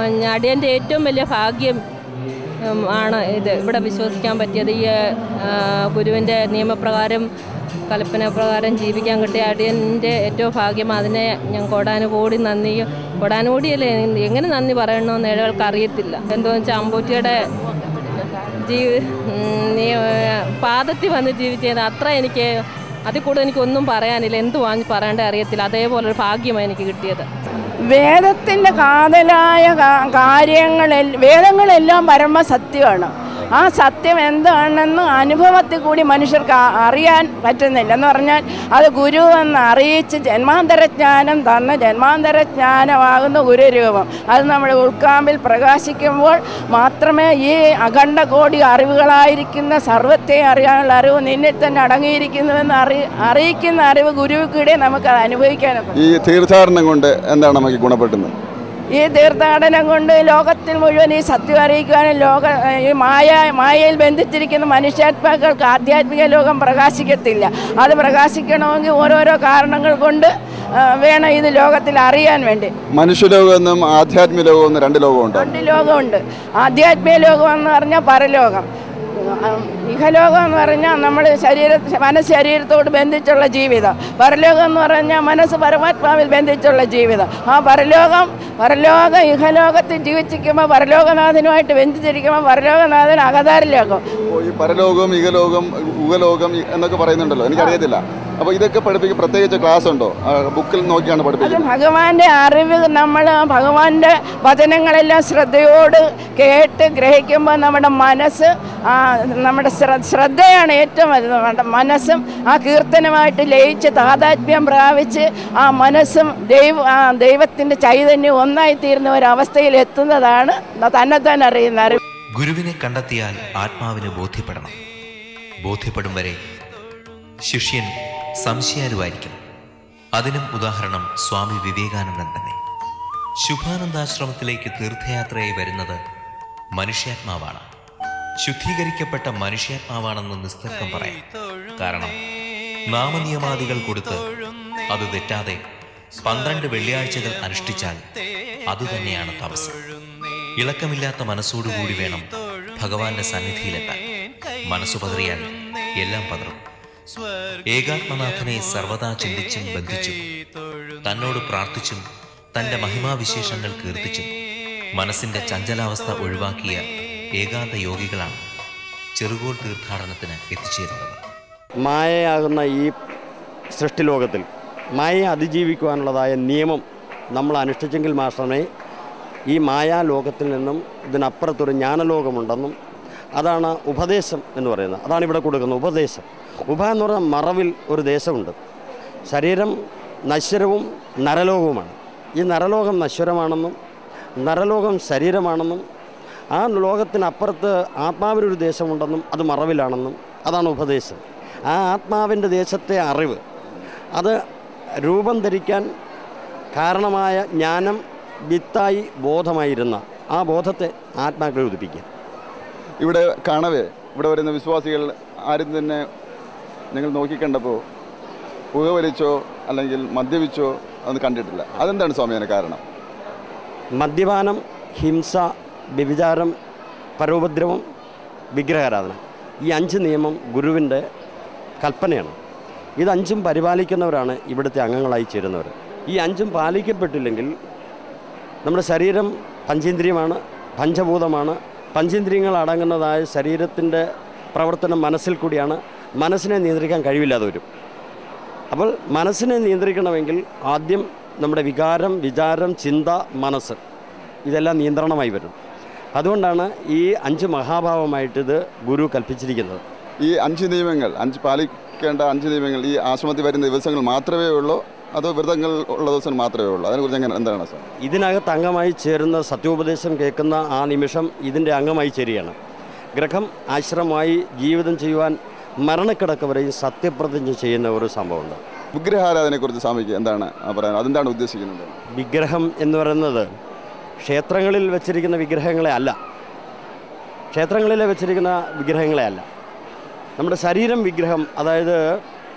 അടിയൻ്റെ ഏറ്റവും വലിയ ഭാഗ്യം ഉം, ആണ് ഇത് ഇവിടെ വിശ്വസിക്കാൻ പറ്റിയത് ഈ ആ, ഗുരുവിൻ്റെ നിയമപ്രകാരം കൽപ്പന പ്രകാരം ജീവിക്കാൻ കിട്ടിയ അടിയൻ്റെ ഏറ്റവും ഭാഗ്യം അതിനെ ഞാൻ കോടാനുകോടി നന്ദി കോടാനുകോടിയല്ലേ എങ്ങനെ നന്ദി പറയണമെന്ന് ഏഴകൾക്ക് അറിയത്തില്ല എന്താണെന്ന് വെച്ചാൽ അമ്പൂറ്റിയുടെ ജീവി ഉം, നീ പാദത്തിൽ വന്ന് ജീവിച്ചത് അത്ര എനിക്ക് അതിൽ കൂടുതൽ എനിക്കൊന്നും പറയാനില്ല എന്ത് വാങ്ങി പറയേണ്ടത് അറിയത്തില്ല അതേപോലെ ഒരു ഭാഗ്യമാണ് എനിക്ക് കിട്ടിയത് വേദത്തിൻ്റെ കാതലായ കാ- കാര്യങ്ങളിൽ വേദങ്ങളെല്ലാം പരമ സത്യമാണ് ആ സത്യം എന്താണെന്ന് അനുഭവത്തിൽ കൂടി മനുഷ്യർക്ക് ആ- അറിയാൻ പറ്റുന്നില്ല എന്ന് പറഞ്ഞാൽ അത് ഗുരു എന്ന് അറിയിച്ച് ജന്മാന്തര ജ്ഞാനം തന്ന ജന്മാന്തര ജ്ഞാനമാകുന്ന ഗുരുരൂപം അത് നമ്മുടെ ഉൾക്കാമ്പിൽ പ്രകാശിക്കുമ്പോൾ മാത്രമേ ഈ അഖണ്ഡ കോടി അറിവുകളായിരിക്കുന്ന സർവത്തെ അറിയാനുള്ള അറിവ് നിന്നിൽ തന്നെ അടങ്ങിയിരിക്കുന്നുവെന്ന് അറി അറിയിക്കുന്ന അറിവ് ഗുരുവിലൂടെ നമുക്ക് അത് അനുഭവിക്കാനൊക്കെ ഈ തീർത്ഥാടനം കൊണ്ട് എന്താണ് നമുക്ക് ഗുണപ്പെട്ടുന്നത് ഈ തീർത്ഥാടനം കൊണ്ട് ലോകത്തിൽ മുഴുവൻ ഈ സത്യം അറിയിക്കാനും ലോക ഈ മായ മായയിൽ ബന്ധിച്ചിരിക്കുന്ന മനുഷ്യാത്മാക്കൾക്ക് ആധ്യാത്മിക ലോകം പ്രകാശിക്കത്തില്ല അത് പ്രകാശിക്കണമെങ്കിൽ ഓരോരോ കാരണങ്ങൾ കൊണ്ട് ആ, വേണം ഇത് ലോകത്തിൽ അറിയാൻ വേണ്ടി മനുഷ്യലോകം എന്നും ആധ്യാത്മിക ലോകം എന്നും രണ്ട് ലോകമുണ്ടോ രണ്ട് ലോകമുണ്ട് ആധ്യാത്മിക ലോകം എന്ന് പറഞ്ഞാൽ പരലോകം ആ, ഇഹലോകം എന്ന് പറഞ്ഞാൽ നമ്മൾ ശരീര മനസ്സ് ശരീരത്തോട് ബന്ധിച്ചുള്ള ജീവിതം പരലോകം എന്ന് പറഞ്ഞാൽ മനസ്സ് പരമാത്മാവിൽ ബന്ധിച്ചുള്ള ജീവിതം ആ പരലോകം പരലോക ഇഹലോകത്തിൽ ജീവിച്ചിരിക്കുമ്പോൾ പരലോകനാഥനുമായിട്ട് ബന്ധിച്ചിരിക്കുമ്പോൾ പരലോകനാഥൻ അകതാര ലോകം അപ്പോൾ ഈ പരലോകം ഇഹലോകം ഉഗലോകം എന്നൊക്കെ പറയുന്നുണ്ടല്ലോ എനിക്കറിയത്തില്ല അപ്പോൾ ഇതൊക്കെ പഠിപ്പിക്കാൻ പ്രത്യേകിച്ച് ക്ലാസ് ഉണ്ടോ ആ, ബുക്കിൽ നോക്കിയാണ് അത് പഠിപ്പിക്കുന്നത് ഭഗവാന്റെ അറിവ് നമ്മൾ ഭഗവാന്റെ വചനങ്ങളെല്ലാം ശ്രദ്ധയോട് കേട്ട് ഗ്രഹിക്കുമ്പോൾ നമ്മുടെ മനസ്സ് ആ, നമ്മുടെ ശ്ര- ശ്രദ്ധയാണ് ഏറ്റവും വലുത് നമ്മുടെ മനസ്സും ആ കീർത്തനമായിട്ട് ലയിച്ച് താതാത്മ്യം പ്രാപിച്ച് ആ മനസ്സും ദൈവ ആ ദൈവത്തിൻ്റെ ചൈതന്യം ഒന്നായിത്തീരുന്ന ഒരവസ്ഥയിൽ എത്തുന്നതാണ് തന്നെത്താൻ അറിയുന്ന അറിവ് ഗുരുവിനെ കണ്ടെത്തിയാൽ ആത്മാവിന് ബോധ്യപ്പെടണം ബോധ്യപ്പെടും വരെ ശിഷ്യൻ സംശയാലുവായിരിക്കും അതിനും ഉദാഹരണം സ്വാമി വിവേകാനന്ദൻ തന്നെ ശുഭാനന്ദാശ്രമത്തിലേക്ക് തീർത്ഥയാത്രയായി വരുന്നത് മനുഷ്യാത്മാവാണ് ശുദ്ധീകരിക്കപ്പെട്ട മനുഷ്യാത്മാവാണെന്ന് നിസ്തർക്കം പറയാം കാരണം നാമനിയമാദികൾ കൊടുത്ത് അത് തെറ്റാതെ പന്ത്രണ്ട് വെള്ളിയാഴ്ചകൾ അനുഷ്ഠിച്ചാൽ അതുതന്നെയാണ് തപസ് ഇളക്കമില്ലാത്ത മനസ്സോടുകൂടി വേണം ഭഗവാന്റെ സന്നിധിയിലെത്താൻ മനസ്സു പതറിയാൽ എല്ലാം പതറും ഏകാത്മനാഥനെ സർവദാ ചിന്തിച്ചും ബന്ധിച്ചും തന്നോട് പ്രാർത്ഥിച്ചും തന്റെ മഹിമാവിശേഷങ്ങൾ കീർത്തിച്ചും മനസ്സിന്റെ ചഞ്ചലാവസ്ഥ ഒഴിവാക്കിയ ഏകാന്ത യോഗികളാണ് ചെറുകോൾ തീർത്ഥാടനത്തിന് എത്തിച്ചേരുന്നത് മായയാകുന്ന ഈ സൃഷ്ടിലോകത്തിൽ മായയെ അതിജീവിക്കുവാനുള്ളതായ നിയമം നമ്മൾ അനുഷ്ഠിച്ചെങ്കിൽ മാത്രമേ ഈ മായാലോകത്തിൽ നിന്നും ഇതിനപ്പുറത്തൊരു ജ്ഞാനലോകമുണ്ടെന്നും അതാണ് ഉപദേശം എന്ന് പറയുന്നത് അതാണ് ഇവിടെ കൊടുക്കുന്നത് ഉപദേശം ഉപ എന്ന് പറഞ്ഞാൽ മറവിൽ ഒരു ദേശമുണ്ട് ശരീരം നശ്വരവും നരലോകവുമാണ് ഈ നരലോകം നശ്വരമാണെന്നും നരലോകം ശരീരമാണെന്നും ആ ലോകത്തിനപ്പുറത്ത് ആത്മാവിനൊരു ദേശമുണ്ടെന്നും അത് മറവിലാണെന്നും അതാണ് ഉപദേശം ആ ആത്മാവിൻ്റെ ദേശത്തെ അറിവ് അത് രൂപം ധരിക്കാൻ കാരണമായ ജ്ഞാനം വിത്തായി ബോധമായിരുന്ന ആ ബോധത്തെ ആത്മാക്കളെ ഉദിപ്പിക്കുക ഇവിടെ കാണവേ ഇവിടെ വരുന്ന വിശ്വാസികൾ ആരും തന്നെ നിങ്ങൾ നോക്കിക്കണ്ടപ്പോൾ പുകവലിച്ചോ അല്ലെങ്കിൽ മദ്യപിച്ചോ അതൊന്നും കണ്ടിട്ടില്ല അതെന്താണ് സ്വാമി അതിന് കാരണം മദ്യപാനം ഹിംസ വ്യഭിചാരം പരോപദ്രവം വിഗ്രഹാരാധന ഈ അഞ്ച് നിയമം ഗുരുവിൻ്റെ കൽപ്പനയാണ് ഇതഞ്ചും പരിപാലിക്കുന്നവരാണ് ഇവിടുത്തെ അംഗങ്ങളായി ചേരുന്നവർ ഈ അഞ്ചും പാലിക്കപ്പെട്ടില്ലെങ്കിൽ നമ്മുടെ ശരീരം പഞ്ചേന്ദ്രിയമാണ് പഞ്ചഭൂതമാണ് പഞ്ചേന്ദ്രിയങ്ങൾ അടങ്ങുന്നതായ ശരീരത്തിൻ്റെ പ്രവർത്തനം മനസ്സിൽ കൂടിയാണ് മനസ്സിനെ നിയന്ത്രിക്കാൻ കഴിവില്ലാതെ വരും അപ്പോൾ മനസ്സിനെ നിയന്ത്രിക്കണമെങ്കിൽ ആദ്യം നമ്മുടെ വികാരം വിചാരം ചിന്ത മനസ്സ് ഇതെല്ലാം നിയന്ത്രണമായി വരും അതുകൊണ്ടാണ് ഈ അഞ്ച് മഹാഭാവമായിട്ട് ഇത് ഗുരു കൽപ്പിച്ചിരിക്കുന്നത് ഈ അഞ്ച് നിയമങ്ങൾ അഞ്ച് പാലിക്കേണ്ട അഞ്ച് നിയമങ്ങൾ ഈ ആശ്രമത്തിൽ വരുന്ന ദിവസങ്ങൾ മാത്രമേ ഉള്ളൂ അതോ വ്രതങ്ങൾ ഉള്ള ദിവസം മാത്രമേ ഉള്ളൂ അതിനെക്കുറിച്ച് എങ്ങനെ എന്താണ് സാർ ഇതിനകത്ത് അംഗമായി ചേരുന്ന സത്യോപദേശം കേൾക്കുന്ന ആ നിമിഷം ഇതിൻ്റെ അംഗമായി ചേരുകയാണ് ഗ്രഹം ആശ്രമമായി ജീവിതം ചെയ്യുവാൻ മരണക്കിടക്ക് വരെയും സത്യപ്രതിജ്ഞ ചെയ്യുന്ന ഒരു സംഭവമുണ്ട് വിഗ്രഹാരാധനയെക്കുറിച്ച് സ്വാമിക്ക് എന്താണ് പറയാൻ അതെന്താണ് ഉദ്ദേശിക്കുന്നത് വിഗ്രഹം എന്ന് പറയുന്നത് ക്ഷേത്രങ്ങളിൽ വെച്ചിരിക്കുന്ന വിഗ്രഹങ്ങളെ അല്ല ക്ഷേത്രങ്ങളിൽ വെച്ചിരിക്കുന്ന വിഗ്രഹങ്ങളെ അല്ല നമ്മുടെ ശരീരം വിഗ്രഹം അതായത്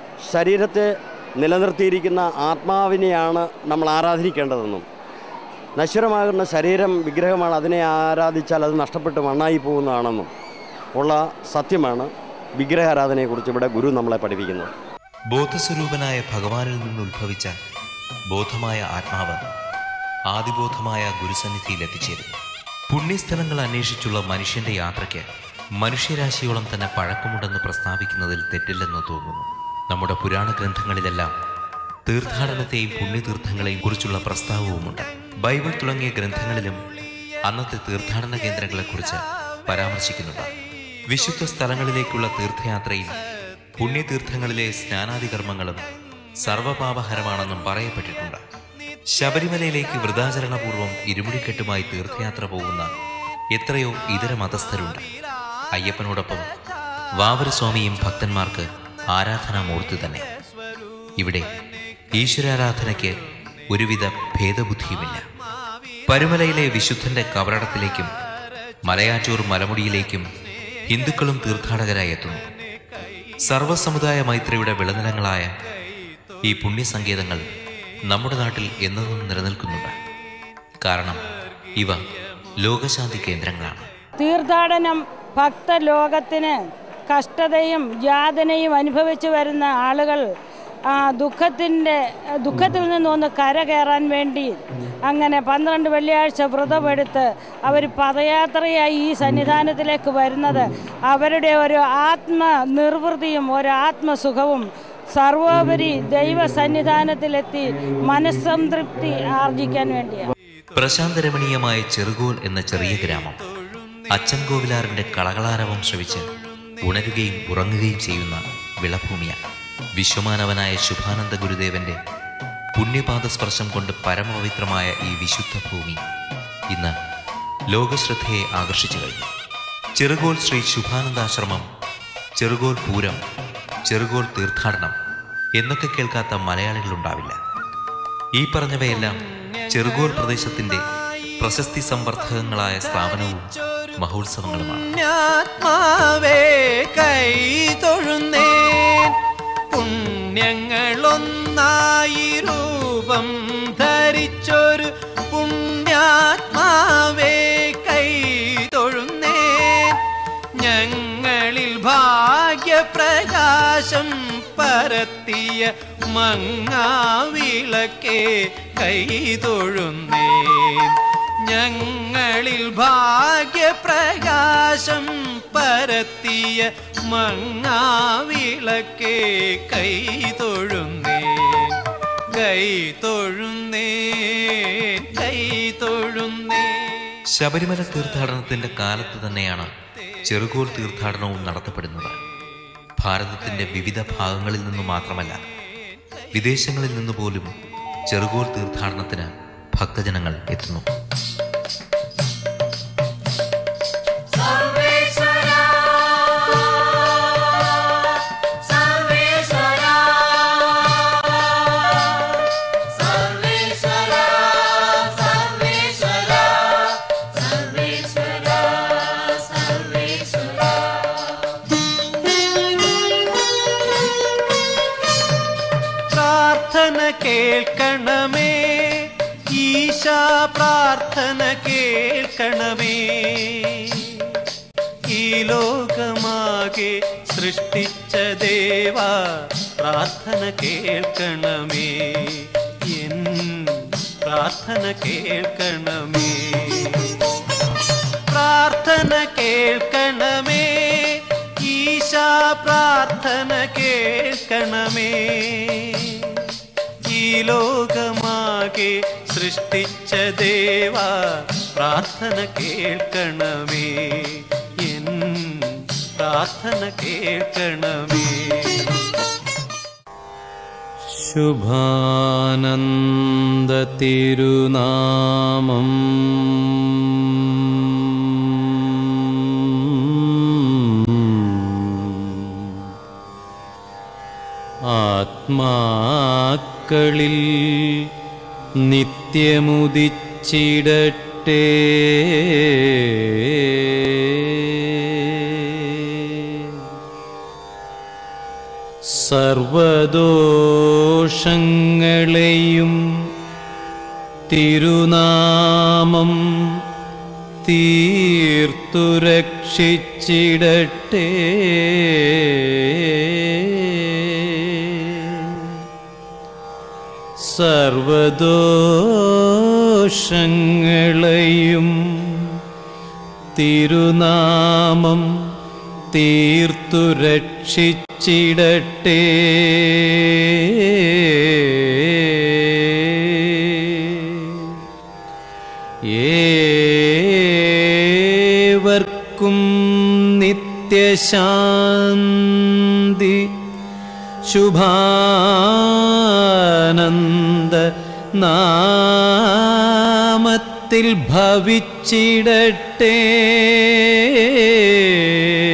ശരീരത്തെ നിലനിർത്തിയിരിക്കുന്ന ആത്മാവിനെയാണ് നമ്മൾ ആരാധിക്കേണ്ടതെന്നും നശ്വരമാകുന്ന ശരീരം വിഗ്രഹമാണ് അതിനെ ആരാധിച്ചാൽ അത് നഷ്ടപ്പെട്ട് മണ്ണായി പോകുന്നതാണെന്നും ഉള്ള സത്യമാണ് വിഗ്രഹാരാധനയെക്കുറിച്ച് ഇവിടെ ഗുരു നമ്മളെ പഠിപ്പിക്കുന്നത് ബോധസ്വരൂപനായ ഭഗവാനിൽ നിന്ന് ഉത്ഭവിച്ച ബോധമായ ആത്മാവ് ആദിബോധമായ ഗുരുസന്നിധിയിൽ എത്തിച്ചേരുന്നു പുണ്യസ്ഥലങ്ങൾ അന്വേഷിച്ചുള്ള മനുഷ്യന്റെ യാത്രയ്ക്ക് മനുഷ്യരാശിയോളം തന്നെ പഴക്കമുണ്ടെന്ന് പ്രസ്താവിക്കുന്നതിൽ തെറ്റില്ലെന്ന് തോന്നുന്നു നമ്മുടെ പുരാണ ഗ്രന്ഥങ്ങളിലെല്ലാം തീർത്ഥാടനത്തെയും പുണ്യതീർത്ഥങ്ങളെയും കുറിച്ചുള്ള പ്രസ്താവവുമുണ്ട് ബൈബിൾ തുടങ്ങിയ ഗ്രന്ഥങ്ങളിലും അന്നത്തെ തീർത്ഥാടന കേന്ദ്രങ്ങളെക്കുറിച്ച് പരാമർശിക്കുന്നുണ്ട് വിശുദ്ധ സ്ഥലങ്ങളിലേക്കുള്ള തീർത്ഥയാത്രയിൽ പുണ്യതീർത്ഥങ്ങളിലെ സ്നാനാദി കർമ്മങ്ങളും സർവപാപഹരമാണെന്നും പറയപ്പെട്ടിട്ടുണ്ട് ശബരിമലയിലേക്ക് വൃതാചരണപൂർവ്വം ഇരുമുടിക്കെട്ടുമായി തീർത്ഥയാത്ര പോകുന്ന എത്രയോ ഇതര മതസ്ഥരുണ്ട് അയ്യപ്പനോടൊപ്പം വാവരസ്വാമിയും ഭക്തന്മാർക്ക് ആരാധനാമൂർത്തി തന്നെ ഇവിടെ ഈശ്വരാരാധനയ്ക്ക് ഒരുവിധ ഭേദബുദ്ധിയുമില്ല പരുമലയിലെ വിശുദ്ധന്റെ കവറടത്തിലേക്കും മലയാറ്റൂർ മലമുടിയിലേക്കും ഹിന്ദുക്കളും തീർത്ഥാടകരായി എത്തുന്നു സർവസമുദായ മൈത്രിയുടെ വിളനിലങ്ങളായ ഈ പുണ്യസങ്കേതങ്ങൾ നമ്മുടെ നാട്ടിൽ എന്നതും നിലനിൽക്കുന്നുണ്ട് കാരണം ഇവ ലോകശാന്തി കേന്ദ്രങ്ങളാണ് തീർത്ഥാടനം ഭക്തലോകത്തിന് കഷ്ടതയും യാതനയും അനുഭവിച്ചു വരുന്ന ആളുകൾ ആ, ദുഃഖത്തിൻ്റെ ദുഃഖത്തിൽ നിന്നൊന്ന് കരകയറാൻ വേണ്ടി അങ്ങനെ പന്ത്രണ്ട് വെള്ളിയാഴ്ച വ്രതമെടുത്ത് അവർ പദയാത്രയായി ഈ സന്നിധാനത്തിലേക്ക് വരുന്നത് അവരുടെ ഒരു ആത്മനിർവൃതിയും ഒരു ആത്മസുഖവും സർവോപരി ദൈവ സന്നിധാനത്തിലെത്തി മനസ്സംതൃപ്തി ആർജിക്കാൻ വേണ്ടിയാണ് പ്രശാന്തരമണീയമായ ചെറുകോൽ എന്ന ചെറിയ ഗ്രാമം അച്ഛൻ കോവിലാറിന്റെ കളകളാരവം ശ്രവിച്ച് ഉണരുകയും ഉറങ്ങുകയും ചെയ്യുന്ന വിളഭൂമിയാണ് വിശ്വമാനവനായ ശുഭാനന്ദ ഗുരുദേവന്റെ പുണ്യപാദ സ്പർശം കൊണ്ട് പരമപവിത്രമായ ഈ വിശുദ്ധ ഭൂമി ഇന്ന് ലോകശ്രദ്ധയെ ആകർഷിച്ചു കഴിഞ്ഞു ചെറുകോൽ ശ്രീ ശുഭാനന്ദാശ്രമം ചെറുകോൽ പൂരം ചെറുകോൽ തീർത്ഥാടനം എന്നൊക്കെ കേൾക്കാത്ത മലയാളികളുണ്ടാവില്ല ഈ പറഞ്ഞവയെല്ലാം ചെറുകോൽ പ്രദേശത്തിന്റെ പ്രശസ്തി സംവർദ്ധകങ്ങളായ സ്ഥാപനവും മഹോത്സവങ്ങളുമാണ് പുണ്യാത്മാവേ കൈ തൊഴുന്നേൻ പുണ്യങ്ങളൊന്നായി രൂപം ധരിച്ചൊരു പുണ്യാത്മാവേ കൈ തൊഴുന്നേൻ ഞങ്ങളിൽ ഭാഗ്യപ്രകാശം പരത്തിയ മങ്ങാവിളക്കേ കൈ തൊഴുന്നേൻ ഞങ്ങളിൽ ഭാഗ്യപ്രകാശം പരത്തിയ മങ്ങാവിളക്കേ കൈ തൊഴുന്നേ കൈ തൊഴുന്നേ കൈ തൊഴുന്നേ ശബരിമല തീർത്ഥാടനത്തിന്റെ കാലത്ത് തന്നെയാണ് ചെറുകോൽ തീർത്ഥാടനവും നടത്തപ്പെടുന്നത് ഭാരതത്തിന്റെ വിവിധ ഭാഗങ്ങളിൽ നിന്നു മാത്രമല്ല വിദേശങ്ങളിൽ നിന്ന് പോലും ചെറുകോൽ തീർത്ഥാടനത്തിന് ഭക്തജനങ്ങൾ എത്തുന്നു പ്രാർത്ഥന കേൾക്കണമേ ഈശാ പ്രാർത്ഥന കേൾക്കണമേ ഈ ലോകമാകെ സൃഷ്ടിച്ച ദേവ പ്രാർത്ഥന കേൾക്കണമേ എൻ പ്രാർത്ഥന കേൾക്കണമേ പ്രാർത്ഥന കേൾക്കണമേ ഈശാ പ്രാർത്ഥന കേൾക്കണമേ ഈ ലോകമാകെ സൃഷ്ടിച്ച ദേവ പ്രാർത്ഥന കേൾക്കണമേ എൻ പ്രാർത്ഥന കേൾക്കണമേ ശുഭാനന്ദ തിരുനാമം ആത്മാക്കളിൽ നിത്യമുദിച്ചിടട്ടെ സർവദോഷങ്ങളെയും തിരുനാമം തീർത്തു രക്ഷിച്ചിടട്ടെ സർവദോഷങ്ങളെയും തിരുനാമം തീർത്തു രക്ഷിച്ചിടട്ടെ ഏവർക്കും നിത്യശാന്തി ശുഭാനന്ദ നാമത്തിൽ ഭവിച്ചിടട്ടെ